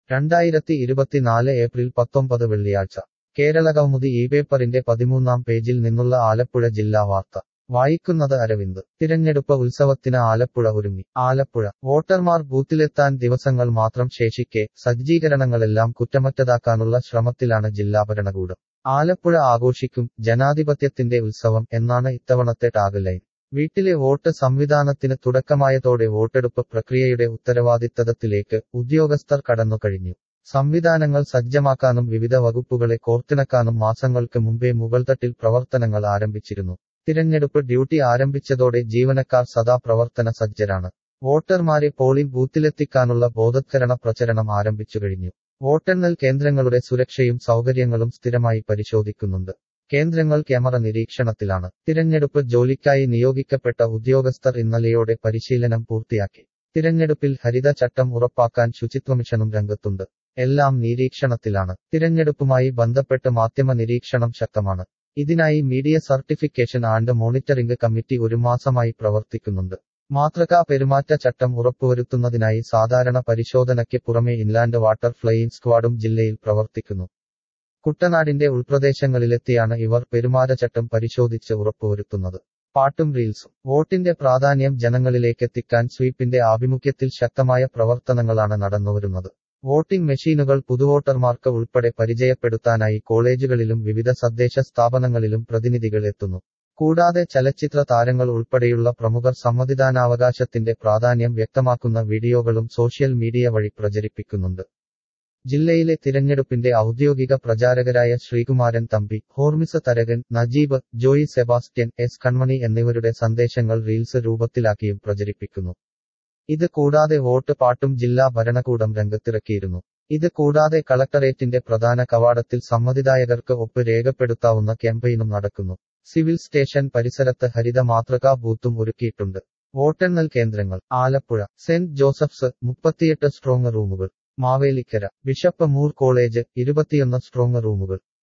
രണ്ടായിരത്തി ഇരുപത്തിനാല് ഏപ്രിൽ പത്തൊമ്പത് വെള്ളിയാഴ്ച കേരളകൗമുദി ഈ പേപ്പറിന്റെ പതിമൂന്നാം പേജിൽ നിന്നുള്ള ആലപ്പുഴ ജില്ലാ വാർത്ത വായിക്കുന്നത് അരവിന്ദ് തിരഞ്ഞെടുപ്പ് ഉത്സവത്തിന് ആലപ്പുഴ ഒരുങ്ങി ആലപ്പുഴ വോട്ടർമാർ ബൂത്തിലെത്താൻ ദിവസങ്ങൾ മാത്രം ശേഷിക്കെ സജ്ജീകരണങ്ങളെല്ലാം കുറ്റമറ്റതാക്കാനുള്ള ശ്രമത്തിലാണ് ജില്ലാ ഭരണകൂടം ആലപ്പുഴ ആഘോഷിക്കും ജനാധിപത്യത്തിന്റെ ഉത്സവം എന്നാണ് ഇത്തവണത്തെ ടാഗ് ലൈൻ വീട്ടിലെ വോട്ട് സംവിധാനത്തിന് തുടക്കമായതോടെ വോട്ടെടുപ്പ് പ്രക്രിയയുടെ ഉത്തരവാദിത്തത്തിലേക്ക് ഉദ്യോഗസ്ഥർ കടന്നുകഴിഞ്ഞു സംവിധാനങ്ങൾ സജ്ജമാക്കാനും വിവിധ വകുപ്പുകളെ കോർത്തിണക്കാനും മാസങ്ങൾക്ക് മുമ്പേ മുകൾത്തട്ടിൽ പ്രവർത്തനങ്ങൾ ആരംഭിച്ചിരുന്നു തിരഞ്ഞെടുപ്പ് ഡ്യൂട്ടി ആരംഭിച്ചതോടെ ജീവനക്കാർ സദാ പ്രവർത്തന സജ്ജരാണ് വോട്ടർമാരെ പോളിംഗ് ബൂത്തിലെത്തിക്കാനുള്ള ബോധവത്കരണ പ്രചരണം ആരംഭിച്ചു കഴിഞ്ഞു വോട്ടെണ്ണൽ കേന്ദ്രങ്ങളുടെ സുരക്ഷയും സൗകര്യങ്ങളും സ്ഥിരമായി പരിശോധിക്കുന്നുണ്ട് കേന്ദ്രങ്ങൾ ക്യാമറ നിരീക്ഷണത്തിലാണ് തിരഞ്ഞെടുപ്പ് ജോലിക്കായി നിയോഗിക്കപ്പെട്ട ഉദ്യോഗസ്ഥർ ഇന്നലെയോടെ പരിശീലനം പൂർത്തിയാക്കി തിരഞ്ഞെടുപ്പിൽ ഹരിത ചട്ടം ഉറപ്പാക്കാൻ ശുചിത്വ മിഷനും രംഗത്തുണ്ട് എല്ലാം നിരീക്ഷണത്തിലാണ് തിരഞ്ഞെടുപ്പുമായി ബന്ധപ്പെട്ട് മാധ്യമ നിരീക്ഷണം ശക്തമാണ് ഇതിനായി media certification and monitoring committee ഒരു മാസമായി പ്രവർത്തിക്കുന്നുണ്ട് മാതൃകാ പെരുമാറ്റ ചട്ടം ഉറപ്പുവരുത്തുന്നതിനായി സാധാരണ പരിശോധനയ്ക്ക് പുറമെ ഇൻലാൻഡ് വാട്ടർ ഫ്ലൈയിങ് സ്ക്വാഡും ജില്ലയിൽ പ്രവർത്തിക്കുന്നു കുട്ടനാടിന്റെ ഉൾപ്രദേശങ്ങളിലെത്തിയാണ് ഇവർ പെരുമാറ്റച്ചട്ടം പരിശോധിച്ച് ഉറപ്പുവരുത്തുന്നത് പാട്ടും റീൽസും വോട്ടിന്റെ പ്രാധാന്യം ജനങ്ങളിലേക്കെത്തിക്കാൻ സ്വീപ്പിന്റെ ആഭിമുഖ്യത്തിൽ ശക്തമായ പ്രവർത്തനങ്ങളാണ് നടന്നുവരുന്നത് വോട്ടിംഗ് മെഷീനുകൾ പുതുവോട്ടർമാർക്ക് ഉൾപ്പെടെ പരിചയപ്പെടുത്താനായി കോളേജുകളിലും വിവിധ തദ്ദേശ സ്ഥാപനങ്ങളിലും പ്രതിനിധികൾ എത്തുന്നു കൂടാതെ ചലച്ചിത്ര താരങ്ങൾ ഉൾപ്പെടെയുള്ള പ്രമുഖർ സമ്മതിദാനാവകാശത്തിന്റെ പ്രാധാന്യം വ്യക്തമാക്കുന്ന വീഡിയോകളും സോഷ്യൽ മീഡിയ വഴി പ്രചരിപ്പിക്കുന്നുണ്ട് ജില്ലയിലെ തിരഞ്ഞെടുപ്പിന്റെ ഔദ്യോഗിക പ്രചാരകരായ ശ്രീകുമാരൻ തമ്പി ഹോർമിസ തരകൻ നജീബ് ജോയി സെബാസ്റ്റ്യൻ എസ് കൺമണി എന്നിവരുടെ സന്ദേശങ്ങൾ റീൽസ് രൂപത്തിലാക്കിയും പ്രചരിപ്പിക്കുന്നു ഇത് കൂടാതെ വോട്ട് പാട്ടും ജില്ലാ ഭരണകൂടം രംഗത്തിറക്കിയിരുന്നു ഇത് കൂടാതെ കളക്ടറേറ്റിന്റെ പ്രധാന കവാടത്തിൽ സമ്മതിദായകർക്ക് ഒപ്പ് രേഖപ്പെടുത്താവുന്ന ക്യാമ്പയിനും നടക്കുന്നു സിവിൽ സ്റ്റേഷൻ പരിസരത്ത് ഹരിത മാതൃകാ ബൂത്തും ഒരുക്കിയിട്ടുണ്ട് വോട്ടെണ്ണൽ കേന്ദ്രങ്ങൾ ആലപ്പുഴ സെന്റ് ജോസഫ്സ് മുപ്പത്തിയെട്ട് സ്ട്രോങ് റൂമുകൾ മാവേലിക്കര ബിഷപ്പ് മൂർ കോളേജ് ഇരുപത്തിയൊന്ന് സ്ട്രോങ് റൂമുകൾ